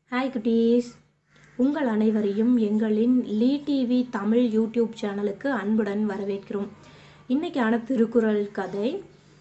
hi குட்டீஸ் உங்கள் அனைவரையும் எங்களின் லீ டிவி தமிழ் யூடியூப் சேனலுக்கு அன்புடன் வரவேற்கிறோம் இன்னைக்கான திருக்குறள் கதை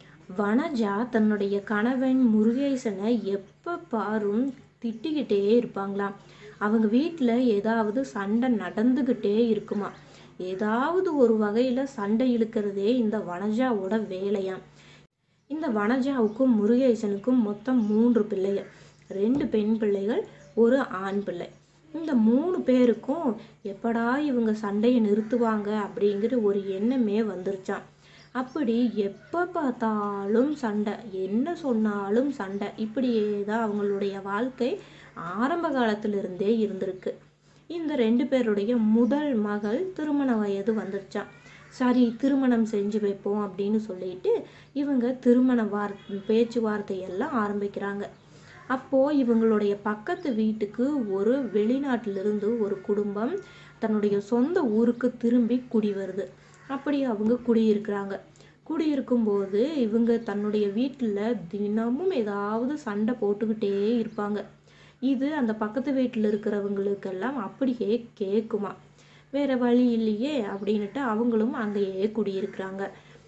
வனஜா தன்னுடைய கணவன் முருகேசனை எப்போ பாரும் திட்டிக்கிட்டே இருப்பாங்களாம் அவங்க வீட்டில் ஏதாவது சண்டை நடந்துக்கிட்டே இருக்குமா ஏதாவது ஒரு வகையில் சண்டை இழுக்கிறதே இந்த வனஜாவோட வேலையாம் இந்த வனஜாவுக்கும் முருகேசனுக்கும் மொத்தம் மூன்று பிள்ளைகள் ரெண்டு பெண் பிள்ளைகள் ஒரு ஆண் பிள்ளை இந்த மூணு பேருக்கும் எப்படா இவங்க சண்டையை நிறுத்துவாங்க அப்படிங்கிற ஒரு எண்ணமே வந்துருச்சான் அப்படி எப்போ பார்த்தாலும் சண்டை என்ன சொன்னாலும் சண்டை இப்படியே தான் அவங்களுடைய வாழ்க்கை ஆரம்ப காலத்திலிருந்தே இருந்திருக்கு இந்த ரெண்டு பேருடைய முதல் மகள் திருமண வயது வந்துருச்சான் சரி திருமணம் செஞ்சு வைப்போம் அப்படின்னு சொல்லிட்டு இவங்க திருமண வார் பேச்சுவார்த்தையெல்லாம் ஆரம்பிக்கிறாங்க அப்போது இவங்களுடைய பக்கத்து வீட்டுக்கு ஒரு வெளிநாட்டிலிருந்து ஒரு குடும்பம் தன்னுடைய சொந்த ஊருக்கு திரும்பி குடி வருது அப்படி அவங்க குடியிருக்கிறாங்க குடியிருக்கும்போது இவங்க தன்னுடைய வீட்டில் தினமும் ஏதாவது சண்டை போட்டுக்கிட்டே இருப்பாங்க இது அந்த பக்கத்து வீட்டில் இருக்கிறவங்களுக்கெல்லாம் அப்படியே கேட்குமா வேற வழி இல்லையே அப்படின்னுட்டு அவங்களும் அங்கேயே குடியிருக்கிறாங்க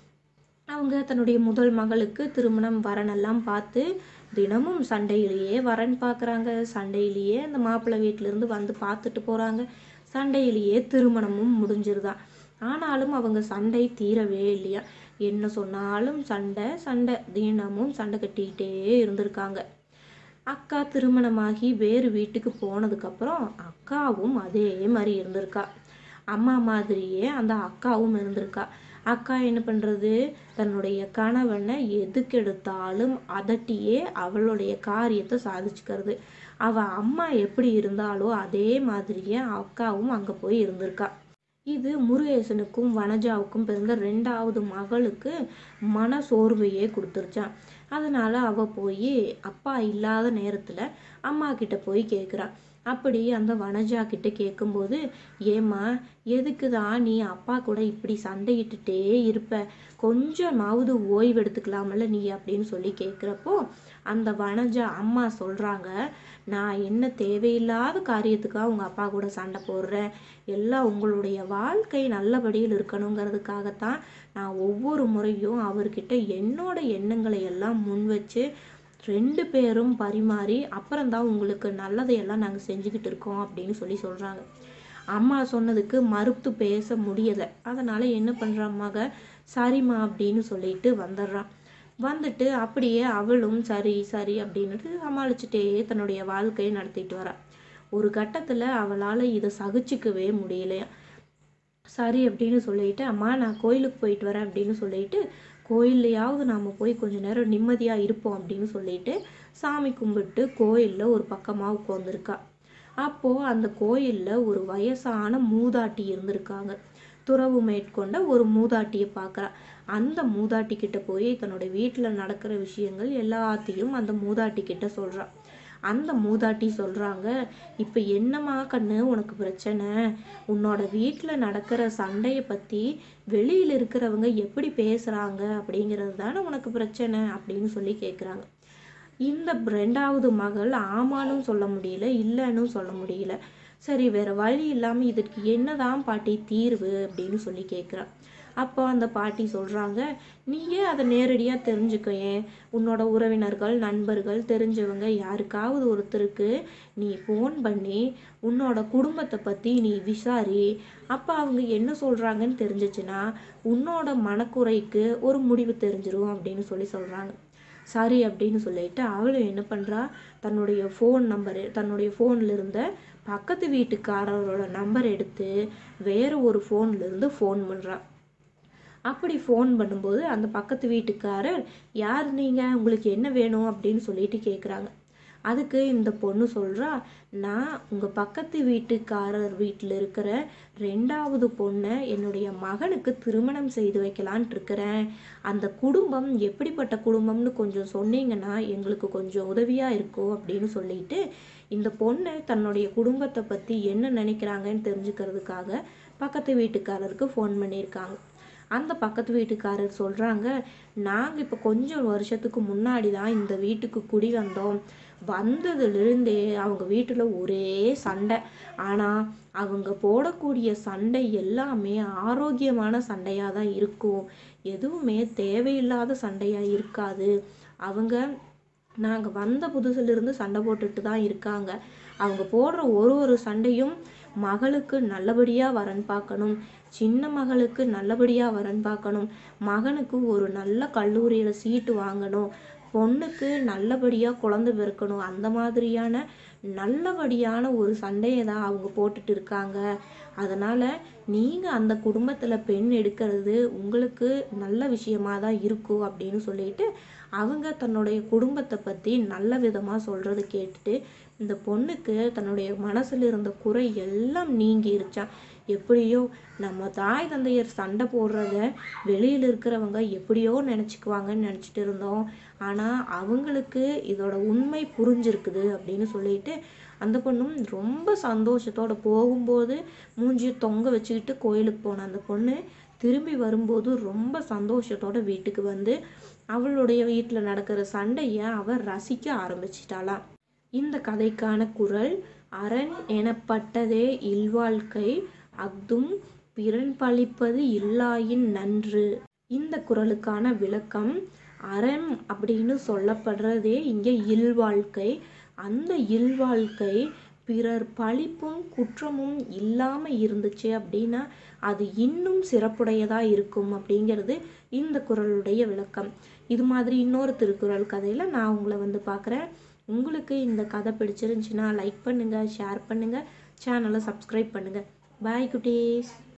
அவங்க தன்னுடைய முதல் மகளுக்கு திருமணம் வரனெல்லாம் பார்த்து தினமும் சண்டையிலேயே வரன் பார்க்குறாங்க சண்டையிலேயே அந்த மாப்பிள்ளை வீட்டிலேருந்து வந்து பார்த்துட்டு போகிறாங்க சண்டையிலேயே திருமணமும் முடிஞ்சிருதான் ஆனாலும் அவங்க சண்டை தீரவே இல்லையா என்ன சொன்னாலும் சண்டை சண்டை தினமும் சண்டை கட்டிக்கிட்டே இருந்திருக்காங்க அக்கா திருமணமாகி வேறு வீட்டுக்கு போனதுக்கப்புறம் அக்காவும் அதே மாதிரி இருந்திருக்கா அம்மா மாதிரியே அந்த அக்காவும் இருந்திருக்கா அக்கா என்ன பண்ணுறது தன்னுடைய கணவனை எதுக்கெடுத்தாலும் அதட்டியே அவளுடைய காரியத்தை சாதிச்சுக்கிறது அவள் அம்மா எப்படி இருந்தாலோ அதே மாதிரியே அக்காவும் அங்கே போய் இருந்திருக்கா இது முருகேசனுக்கும் வனஜாவுக்கும் பிறந்த ரெண்டாவது மகளுக்கு மன சோர்வையே கொடுத்துருச்சான் அதனால அவ போய் அப்பா இல்லாத நேரத்தில் அம்மா கிட்ட போய் கேட்குறா அப்படி அந்த வனஜா கிட்ட கேட்கும்போது ஏம்மா எதுக்கு தான் நீ அப்பா கூட இப்படி சண்டையிட்டுட்டே இருப்ப கொஞ்சமாவது ஓய்வு எடுத்துக்கலாமல்ல நீ அப்படின்னு சொல்லி கேட்குறப்போ அந்த வனஜா அம்மா சொல்கிறாங்க நான் என்ன தேவையில்லாத காரியத்துக்காக உங்கள் அப்பா கூட சண்டை போடுறேன் எல்லாம் உங்களுடைய வாழ்க்கை நல்லபடியில் இருக்கணுங்கிறதுக்காகத்தான் நான் ஒவ்வொரு முறையும் அவர்கிட்ட என்னோட எண்ணங்களை எல்லாம் முன் வச்சு ரெண்டு பேரும் பரிமாறி அப்புறம்தான் உங்களுக்கு நல்லதையெல்லாம் நாங்கள் செஞ்சுக்கிட்டு இருக்கோம் அப்படின்னு சொல்லி சொல்கிறாங்க அம்மா சொன்னதுக்கு மறுத்து பேச முடியலை அதனால் என்ன பண்ணுறா மக சரிம்மா அப்படின்னு சொல்லிட்டு வந்துடுறான் வந்துட்டு அப்படியே அவளும் சரி சரி அப்படின்னுட்டு சமாளிச்சுட்டே தன்னுடைய வாழ்க்கையை நடத்திட்டு வரா ஒரு கட்டத்தில் அவளால் இதை சகிச்சிக்கவே முடியலையா சரி அப்படின்னு சொல்லிட்டு அம்மா நான் கோயிலுக்கு போயிட்டு வரேன் அப்படின்னு சொல்லிட்டு கோயில்லையாவது நாம் போய் கொஞ்ச நேரம் நிம்மதியாக இருப்போம் அப்படின்னு சொல்லிட்டு சாமி கும்பிட்டு கோயிலில் ஒரு பக்கமாக உட்காந்துருக்கா அப்போது அந்த கோயிலில் ஒரு வயசான மூதாட்டி இருந்திருக்காங்க துறவு மேற்கொண்ட ஒரு மூதாட்டியை பார்க்குறா அந்த மூதாட்டி கிட்ட போய் தன்னோட வீட்டில் நடக்கிற விஷயங்கள் எல்லாத்தையும் அந்த மூதாட்டி கிட்ட சொல்கிறா அந்த மூதாட்டி சொல்கிறாங்க இப்போ என்னம்மா கண்ணு உனக்கு பிரச்சனை உன்னோட வீட்டில் நடக்கிற சண்டையை பற்றி வெளியில் இருக்கிறவங்க எப்படி பேசுகிறாங்க அப்படிங்கிறது தானே உனக்கு பிரச்சனை அப்படின்னு சொல்லி கேட்குறாங்க இந்த ரெண்டாவது மகள் ஆமானும் சொல்ல முடியல இல்லைன்னு சொல்ல முடியல சரி வேற வழி இல்லாமல் இதற்கு என்னதான் பாட்டி தீர்வு அப்படின்னு சொல்லி கேட்குறா அப்போ அந்த பாட்டி சொல்கிறாங்க நீயே அதை நேரடியாக தெரிஞ்சுக்க ஏன் உன்னோட உறவினர்கள் நண்பர்கள் தெரிஞ்சவங்க யாருக்காவது ஒருத்தருக்கு நீ ஃபோன் பண்ணி உன்னோட குடும்பத்தை பற்றி நீ விசாரி அப்போ அவங்க என்ன சொல்கிறாங்கன்னு தெரிஞ்சிச்சுன்னா உன்னோட மனக்குறைக்கு ஒரு முடிவு தெரிஞ்சிரும் அப்படின்னு சொல்லி சொல்கிறாங்க சரி அப்படின்னு சொல்லிட்டு அவளும் என்ன பண்ணுறா தன்னுடைய ஃபோன் நம்பரு தன்னுடைய ஃபோனில் இருந்த பக்கத்து வீட்டுக்காரரோட நம்பர் எடுத்து வேறு ஒரு ஃபோன்லேருந்து ஃபோன் பண்ணுறா அப்படி ஃபோன் பண்ணும்போது அந்த பக்கத்து வீட்டுக்காரர் யார் நீங்கள் உங்களுக்கு என்ன வேணும் அப்படின்னு சொல்லிட்டு கேட்குறாங்க அதுக்கு இந்த பொண்ணு சொல்கிறா நான் உங்கள் பக்கத்து வீட்டுக்காரர் வீட்டில் இருக்கிற ரெண்டாவது பொண்ணை என்னுடைய மகனுக்கு திருமணம் செய்து வைக்கலான்ட்டு இருக்கிறேன் அந்த குடும்பம் எப்படிப்பட்ட குடும்பம்னு கொஞ்சம் சொன்னீங்கன்னா எங்களுக்கு கொஞ்சம் உதவியாக இருக்கும் அப்படின்னு சொல்லிட்டு இந்த பொண்ணு தன்னுடைய குடும்பத்தை பற்றி என்ன நினைக்கிறாங்கன்னு தெரிஞ்சுக்கிறதுக்காக பக்கத்து வீட்டுக்காரருக்கு ஃபோன் பண்ணியிருக்காங்க அந்த பக்கத்து வீட்டுக்காரர் சொல்கிறாங்க நாங்கள் இப்போ கொஞ்சம் வருஷத்துக்கு முன்னாடி தான் இந்த வீட்டுக்கு குடி வந்தோம் வந்ததுலேருந்தே அவங்க வீட்டில் ஒரே சண்டை ஆனால் அவங்க போடக்கூடிய சண்டை எல்லாமே ஆரோக்கியமான சண்டையாக தான் இருக்கும் எதுவுமே தேவையில்லாத சண்டையாக இருக்காது அவங்க நாங்கள் வந்த புதுசுலேருந்து சண்டை போட்டுட்டு தான் இருக்காங்க அவங்க போடுற ஒரு ஒரு சண்டையும் மகளுக்கு நல்லபடியாக வரன் பார்க்கணும் சின்ன மகளுக்கு நல்லபடியாக வரன் பார்க்கணும் மகனுக்கு ஒரு நல்ல கல்லூரியில் சீட்டு வாங்கணும் பொண்ணுக்கு நல்லபடியாக குழந்தை பிறக்கணும் அந்த மாதிரியான நல்லபடியான ஒரு சண்டையை தான் அவங்க போட்டுட்டு இருக்காங்க அதனால் நீங்கள் அந்த குடும்பத்தில் பெண் எடுக்கிறது உங்களுக்கு நல்ல விஷயமா தான் இருக்கும் அப்படின்னு சொல்லிட்டு அவங்க தன்னுடைய குடும்பத்தை பற்றி நல்ல விதமாக சொல்கிறத கேட்டுட்டு இந்த பொண்ணுக்கு தன்னுடைய மனசில் இருந்த குறை எல்லாம் நீங்கிருச்சான் எப்படியோ நம்ம தாய் தந்தையர் சண்டை போடுறத வெளியில் இருக்கிறவங்க எப்படியோ நினச்சிக்குவாங்கன்னு நினச்சிட்டு இருந்தோம் ஆனால் அவங்களுக்கு இதோட உண்மை புரிஞ்சிருக்குது அப்படின்னு சொல்லிட்டு அந்த பொண்ணும் ரொம்ப சந்தோஷத்தோட போகும்போது மூஞ்சியை தொங்க வச்சுக்கிட்டு கோயிலுக்கு போன அந்த பொண்ணு திரும்பி வரும்போது ரொம்ப சந்தோஷத்தோட வீட்டுக்கு வந்து அவளுடைய வீட்டில் நடக்கிற சண்டையை அவள் ரசிக்க ஆரம்பிச்சிட்டாளாம் இந்த கதைக்கான குரல் அரண் எனப்பட்டதே இல்வாழ்க்கை அஃதும் பிறன் பழிப்பது இல்லாயின் நன்று இந்த குரலுக்கான விளக்கம் அறம் அப்படின்னு சொல்லப்படுறதே இங்கே இல்வாழ்க்கை அந்த இல்வாழ்க்கை பிறர் பழிப்பும் குற்றமும் இல்லாமல் இருந்துச்சு அப்படின்னா அது இன்னும் சிறப்புடையதாக இருக்கும் அப்படிங்கிறது இந்த குரலுடைய விளக்கம் இது மாதிரி இன்னொரு திருக்குறள் கதையில் நான் உங்களை வந்து பார்க்குறேன் உங்களுக்கு இந்த கதை பிடிச்சிருந்துச்சின்னா லைக் பண்ணுங்கள் ஷேர் பண்ணுங்கள் சேனலை சப்ஸ்கிரைப் பண்ணுங்கள் பாய் குட்டீஸ்